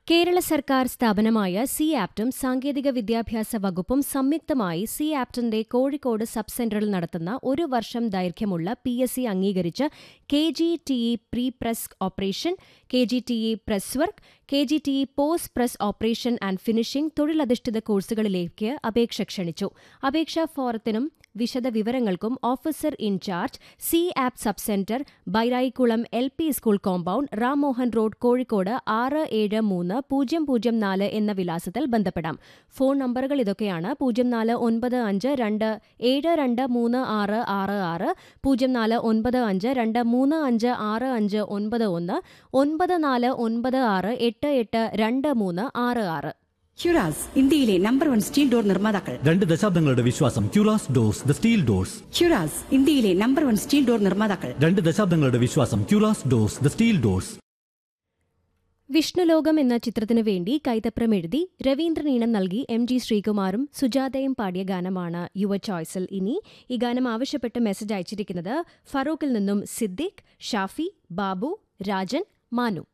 കേരള സർക്കാർ സ്ഥാപനമായ സി ആപ്റ്റും സാങ്കേതിക വിദ്യാഭ്യാസ വകുപ്പും സംയുക്തമായി സി ആപ്റ്റിന്റെ കോഴിക്കോട് സബ് സെന്ററിൽ നടത്തുന്ന ഒരു വർഷം ദൈർഘ്യമുള്ള പി എസ് സി അംഗീകരിച്ച K G T E pre press operation K G T E press work K G T E post press operation and finishing തൊഴിലധിഷ്ഠിത കോഴ്സുകളിലേക്ക് അപേക്ഷ ക്ഷണിച്ചു അപേക്ഷാ ഫോറത്തിനും വിശദ വിവരങ്ങൾക്കും officer in charge C apt sub centre Bairayikkulam L P school compound Rammohan road Kozhikode ആറ് ഏഴ് മൂന്ന് പൂജ്യം പൂജ്യം നാല് എന്ന വിലാസത്തിൽ ബന്ധപ്പെടാം ഫോൺ നമ്പറുകൾ ഇതൊക്കെയാണ് പൂജ്യം നാല് ഒൻപത് അഞ്ച് രണ്ട് ഏഴ് രണ്ട് മൂന്ന് ആറ് ആറ് ആറ് പൂജ്യം നാല് ഒൻപത് അഞ്ച് രണ്ട് മൂന്ന് അഞ്ച് ആറ് അഞ്ച് ഒൻപത് ഒന്ന് ഒൻപത് നാല് ഒൻപത് ആറ് എട്ട് എട്ട് രണ്ട് മൂന്ന് ആറ് ആറ് ഹ്യുറാസ് ഇന്ത്യയിലെ നമ്പർ വൺ സ്റ്റീൽ ഡോർ നിർമ്മാതാക്കൾ രണ്ട് ദശാബ്ദങ്ങളുടെ വിശ്വാസം Curas doors the steel doors ഹ്യുറാസ് ഇന്ത്യയിലെ നമ്പർ വൺ സ്റ്റീൽ ഡോർ നിർമ്മാതാക്കൾ രണ്ട് ദശാബ്ദങ്ങളുടെ വിശ്വാസം Curas doors the steel doors Vishnulokam എന്ന ചിത്രത്തിനു വേണ്ടി കൈതപ്രം എഴുതി രവീന്ദ്രൻ ഈണം നൽകി എം ജി ശ്രീകുമാറും സുജാതയും പാടിയ ഗാനമാണ് യുവ ചോയ്സിൽ ഇനി ഈ ഗാനം ആവശ്യപ്പെട്ട് മെസ്സേജ് അയച്ചിരിക്കുന്നത് ഫറൂഖിൽ നിന്നും സിദ്ദിഖ് ഷാഫി ബാബു രാജൻ മാനു